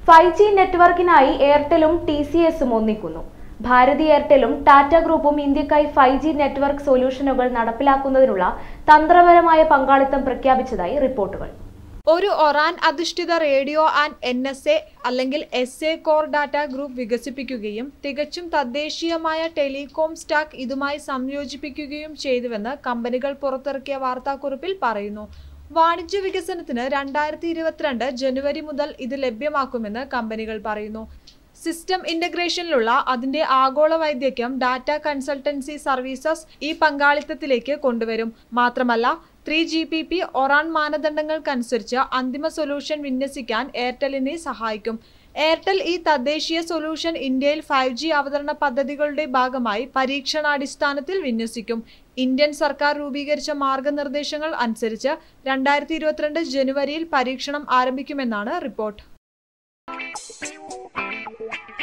five G നെറ്റ്വർക്കിനായി എയർടെലും T C എസും ഒന്നിക്കുന്നു ഭാരതി എയർടെലും ടാറ്റ ഗ്രൂപ്പും ഇന്ത്യക്കായി ഫൈവ് ജി നെറ്റ്വർക്ക് സൊല്യൂഷനുകൾ നടപ്പിലാക്കുന്നതിനുള്ള തന്ത്രപരമായ പങ്കാളിത്തം പ്രഖ്യാപിച്ചതായി റിപ്പോർട്ടുകൾ ഒരു ഒറാൻ അധിഷ്ഠിത radio and N S A അല്ലെങ്കിൽ S A core data group വികസിപ്പിക്കുകയും തികച്ചും തദ്ദേശീയമായ ടെലികോം സ്റ്റാക്ക് ഇതുമായി സംയോജിപ്പിക്കുകയും ചെയ്തുവെന്ന് കമ്പനികൾ പുറത്തിറക്കിയ വാർത്താക്കുറിപ്പിൽ പറയുന്നു വാണിജ്യ വികസനത്തിന് രണ്ടായിരത്തി ഇരുപത്തിരണ്ട് ജനുവരി മുതൽ ഇത് ലഭ്യമാക്കുമെന്ന് കമ്പനികൾ പറയുന്നു സിസ്റ്റം ഇന്റഗ്രേഷനിലുള്ള അതിന്റെ ആഗോള വൈദഗ്ധ്യം ഡാറ്റ കൺസൾട്ടൻസി സർവീസസ് ഈ പങ്കാളിത്തത്തിലേക്ക് കൊണ്ടുവരും മാത്രമല്ല three G P P ORAN മാനദണ്ഡങ്ങൾക്കനുസരിച്ച് അന്തിമ സൊല്യൂഷൻ വിന്യസിക്കാൻ എയർടെലിനെ സഹായിക്കും എയർടെൽ ഈ തദ്ദേശീയ സൊല്യൂഷൻ ഇന്ത്യയിൽ ഫൈവ് ജി അവതരണ പദ്ധതികളുടെ ഭാഗമായി പരീക്ഷണാടിസ്ഥാനത്തിൽ വിന്യസിക്കും ഇന്ത്യൻ സർക്കാർ രൂപീകരിച്ച മാർഗനിർദ്ദേശങ്ങൾ അനുസരിച്ച് രണ്ടായിരത്തി ഇരുപത്തിരണ്ട് ജനുവരിയിൽ പരീക്ഷണം ആരംഭിക്കുമെന്നാണ് റിപ്പോർട്ട്